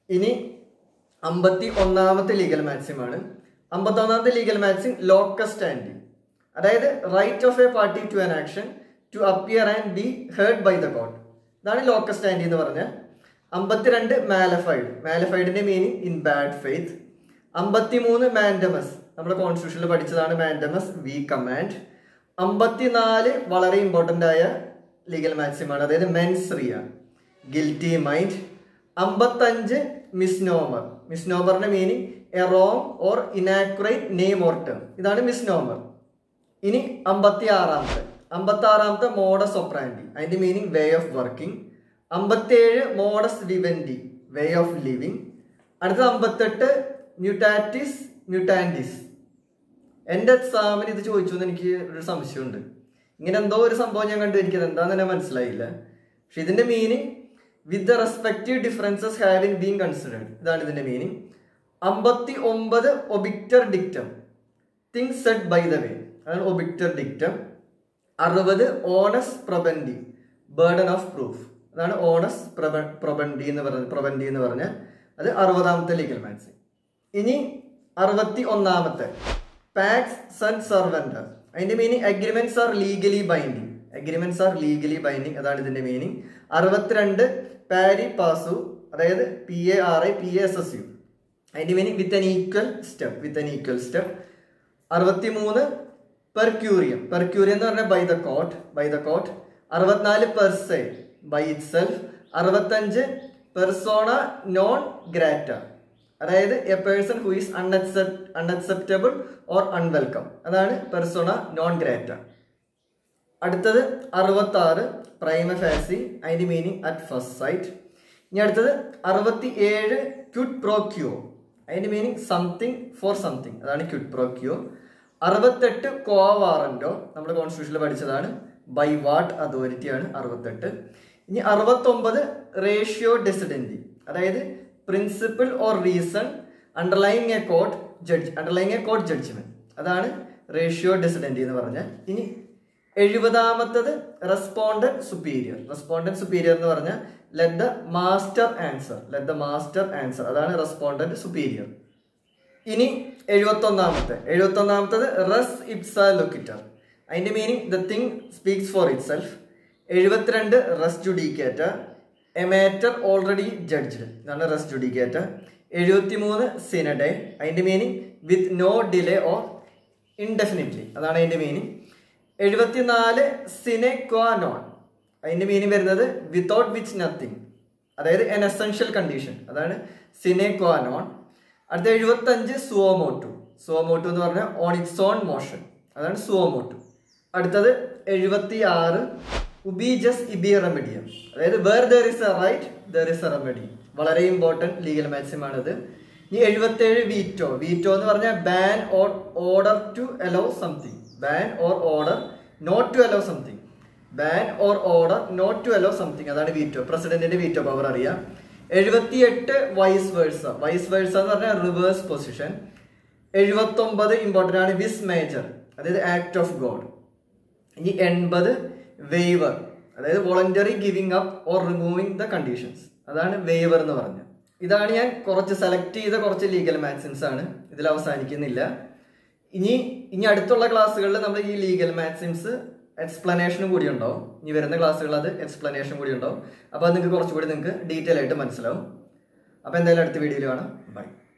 ഇനി അമ്പത്തി ഒന്നാമത്തെ ലീഗൽ മാക്സിമാണ് അമ്പത്തി ഒന്നാമത്തെ ലീഗൽ മാക്സിം ലോക്കസ് സ്റ്റാൻഡി അതായത് right of a party to an action to appear and be heard by the court ഇതാണ് ലോക്കസ് സ്റ്റാൻഡി എന്ന് പറഞ്ഞ അമ്പത്തിരണ്ട് മാലഫൈഡ് മാലഫൈഡിന്റെ മീനിങ് ഇൻ ബാഡ് ഫെയ്ത്ത് അമ്പത്തിമൂന്ന് മാൻഡമസ് നമ്മുടെ കോൺസ്റ്റിറ്റ്യൂഷനിൽ പഠിച്ചതാണ് മാൻഡമസ് വി കമാൻഡ് അമ്പത്തിനാല് വളരെ ഇമ്പോർട്ടൻ്റ് ആയ ലീഗൽ മാക്സിമാണ് അതായത് മെൻസ്രിയ ഗിൽറ്റി മൈൻഡ് അമ്പത്തഞ്ച് മിസ്നോമർ മിസ്നോമറിന്റെ meaning a wrong or inaccurate name or term ഇതാണ് മിസ്നോമർ ഇനി അമ്പത്തി ആറാമത്തെ അമ്പത്തി ആറാമത്തെ മോഡസ് ഒപ്രാൻഡി അതിന്റെ മീനിങ് വേ ഓഫ് വർക്കിംഗ് അമ്പത്തിയേഴ് modus vivendi way of living അടുത്തത് അമ്പത്തെട്ട് മ്യൂട്ടാറ്റിസ് മ്യൂട്ടാൻഡിസ് എൻ്റെ എക്സാമിന് ഇത് ചോദിച്ചു എന്ന് എനിക്ക് ഒരു സംശയമുണ്ട് ഇങ്ങനെ എന്തോ ഒരു സംഭവം ഞാൻ കണ്ടു എനിക്കത് എന്താന്ന് തന്നെ മനസ്സിലായില്ല പക്ഷെ ഇതിന്റെ meaning with the respective differences having being considered ഇതാണ് ഇതിന്റെ മീനിങ് അമ്പത്തി ഒമ്പത് obiter dictum things said by the way അതാണ് ഒബിക്ടർ ഡിക്റ്റം അറുപത് onus probandi burden of proof അതാണ് ഓണസ് പ്രബ പ്രബന്തി എന്ന് പറഞ്ഞ പ്രബന്തി എന്ന് പറഞ്ഞ അത് അറുപതാമത്തെ ലീഗൽ മാക്സ് ഇനി അറുപത്തി ഒന്നാമത്തെ പാക്സ് സൺ സർവൻഡർ അതിന്റെ meaning agreements are legally binding agreements are legally binding അതാണ് ഇതിന്റെ മീനിങ് അറുപത്തിരണ്ട് പാരി പാസു അതായത് P A R I P S S U അതിന്റെ meaning with an equal step with an equal step അറുപത്തിമൂന്ന് per curiam per curiam എന്ന് പറഞ്ഞാൽ by the court by the court അറുപത്തിനാല് per se by itself അറുപത്തഞ്ച് persona non grata അതായത് a person who is unacceptable or unwelcome അതാണ് persona non grata അടുത്തത് അറുപത്തി ആറ് പ്രൈമ ഫാസി അതിന്റെ മീനിങ് അറ്റ് ഫസ്റ്റ് സൈറ്റ് ഇനി അടുത്തത് അറുപത്തി ഏഴ് ക്യുഡ് പ്രോ ക്യോ അതിന്റെ മീനിങ് സംതിങ് ഫോർ സംതിങ് അതാണ് ക്യുഡ് പ്രോ ക്യോ അറുപത്തെട്ട് കോ വാറന്റോ നമ്മൾ കോൺസ്റ്റിറ്റ്യൂഷനിൽ പഠിച്ചതാണ് ബൈ വാട്ട് അതോറിറ്റി ആണ് അറുപത്തെട്ട് ഇനി അറുപത്തൊമ്പത് റേഷ്യോ ഡെസിഡൻറ്റി അതായത് principle or reason underlying a court judge underlying a court judgment അതാണ് റേഷ്യോ ഡെസിഡൻറ്റി എന്ന് പറഞ്ഞാൽ ഇനി എഴുപതാമത്തത് റെസ്പോണ്ടന്റ് സുപ്പീരിയർ റെസ്പോണ്ടന്റ് സുപ്പീരിയർ എന്ന് പറഞ്ഞാൽ let the master answer let the master answer അതാണ് റെസ്പോണ്ടന്റ് സുപ്പീരിയർ ഇനി എഴുപത്തി ഒന്നാമത്തെ എഴുപത്തി ഒന്നാമത്തത് റസ് ഇപ്സ ലൊക്കിറ്റർ അതിന്റെ meaning the thing speaks for itself എഴുപത്തിരണ്ട് റസ് ജുഡിക്കേറ്റ എമാറ്റർ ഓൾറെഡി ജഡ്ജ്ഡ് ഇതാണ് റസ് ജുഡിക്കേറ്റ എഴുപത്തി മൂന്ന് സിനഡെ അതിന്റെ meaning with no delay or indefinitely അതാണ് അതിന്റെ മീനിങ് എഴുപത്തിനാല് സിനെക്വാനോൺ അതിന്റെ മീനിങ് വരുന്നത് വിത്തൗട്ട് വിച്ച് നത്തിങ് അതായത് എൻ എസെൻഷ്യൽ കണ്ടീഷൻ അതാണ് സിനെക്വാനോൺ അടുത്ത എഴുപത്തഞ്ച് സുവോമോട്ടു സുവോമോട്ടു എന്ന് പറഞ്ഞാൽ ഓൺ ഇറ്റ്സ് ഓൺ മോഷൻ അതാണ് സുവോമോട്ടു അടുത്തത് എഴുപത്തി ആറ് ഉബീജസ് ഇബി റെമഡിയം അതായത് where there is a right there is a remedy വളരെ ഇമ്പോർട്ടൻറ്റ് ലീഗൽ മാക്സിമാണിത് ഇനി എഴുപത്തേഴ് വീറ്റോ വീറ്റോ എന്ന് പറഞ്ഞാൽ ban or order to allow something ban or order not to allow something ban or order not to allow something അതാണ് veto പ്രസിഡന്റിന്റെ veto power അറിയാം എഴുപത്തിയെട്ട് വൈസ് വേഴ്സ വൈസ് വേഴ്സ എന്ന് പറഞ്ഞാൽ റിവേഴ്സ് പൊസിഷൻ എഴുപത്തി ഒമ്പത് ഇമ്പോർട്ടൻ്റ് ആണ് വിസ് മേജർ അതായത് ആക്ട് ഓഫ് ഗോഡ് ഇനി എൺപത് വെയ്വർ അതായത് voluntary giving up or removing the conditions അതാണ് വെയ്വർ എന്ന് പറഞ്ഞത് ഇതാണ് ഞാൻ കുറച്ച് സെലക്ട് ചെയ്ത കുറച്ച് ലീഗൽ മാക്സിംസ് ആണ് ഇതിൽ അവസാനിക്കുന്നില്ല ഇനി ഇനി അടുത്തുള്ള ക്ലാസ്സുകളിൽ നമ്മൾ ഈ ലീഗൽ മാക്സിംസ് എക്സ്പ്ലനേഷനും കൂടി ഉണ്ടാവും ഇനി വരുന്ന ക്ലാസ്സുകളിൽ അത് എക്സ്പ്ലനേഷൻ കൂടി ഉണ്ടാവും അപ്പോൾ അത് നിങ്ങൾക്ക് കുറച്ചുകൂടി നിങ്ങൾക്ക് ഡീറ്റെയിൽ ആയിട്ട് മനസ്സിലാവും അപ്പോൾ എന്തായാലും അടുത്ത വീഡിയോയിൽ കാണാം ബൈ